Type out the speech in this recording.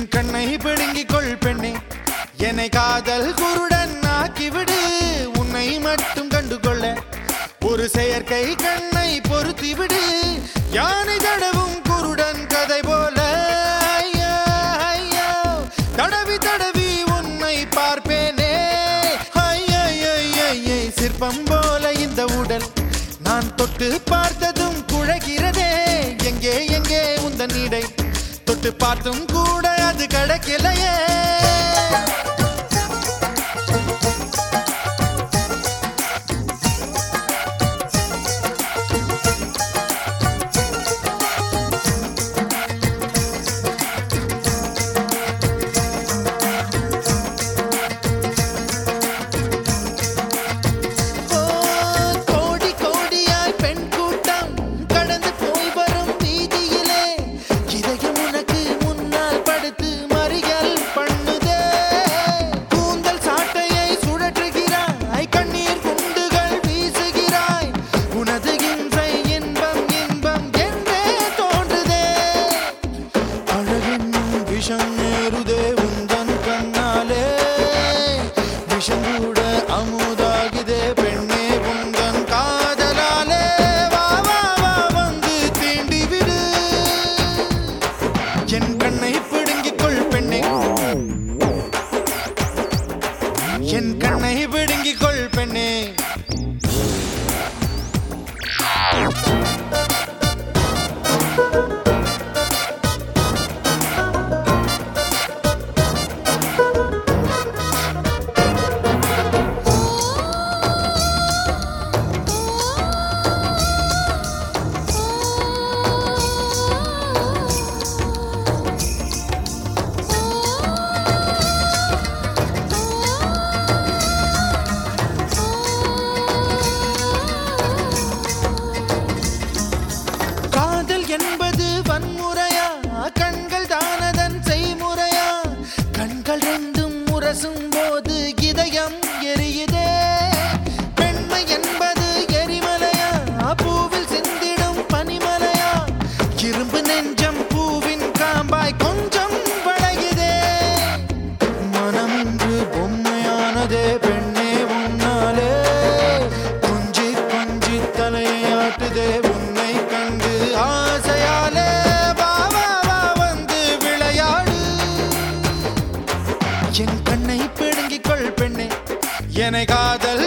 என் கண்ணை பிடுங்கிக் கொள் பெண்ணே என்னை காதல் குருடன் ஆக்கிவிடு உன்னை மட்டும் கண்டுகொள்ள ஒரு செயற்கை கண்ணை பொருத்தி விடு யானை தடவும் குருடன் கதை போல ஐயோ, ஐயோ, தடவி தடவி உன்னை பார்ப்பேனே ஐயை சிற்பம் போல இந்த உடல் நான் தொட்டு பார்த்ததும் குழகிறதே எங்கே எங்கே உந்தன் இடை தொட்டு பார்த்தும் கூட அது கிடைக்கலையே ஓ, கோடி கோடியாய் பெண் கூட்டம் கடந்து போய் வரும் வீதியிலே இதயம் உனக்கு முன்னால் படுத்து மறியல் பண்ணுதே கூந்தல் சாட்டையை சுழற்றுகிறாய் கண்ணீர் குண்டுகள் வீசுகிறாய் உனது இன்றை இன்பம் இன்பம் என்றே தோன்றுதே அழகென்னும் விஷம் நேருதே உந்தன் கண்ணாலே விஷம் கூட அமுதாகுதே பெண்ணே உந்தன் காதலாலே வா வா வா வந்து தீண்டி விடு என் கண்ணை பிடுங்கிக் கொள் பெண்ணே என் கண்ணை பிடுங்கிக் கொள் பெண்ணே காதல் என்பது வன்முறையா கண்கள் தானதன் செய்முறையா கண்கள் ரெண்டும் முரசும் போது இதயம் எரியுதே பெண்மை என்பது எரிமலையா பூவில் சிந்திடும் பனிமலையா இரும்பு நெஞ்சம் பூவின் காம்பாய் கொஞ்சம் வளையுதே மனம் இன்று பொம்மையானதே பெண்ணே உன்னாலே கொஞ்சி கொஞ்சி தலையாட்டுதே உன்னை கண்டு ஆசையாலே வா வா வா வந்து விளையாடு என் கண்ணை பிடுங்கிக் கொள் பெண்ணே என்னை காதல்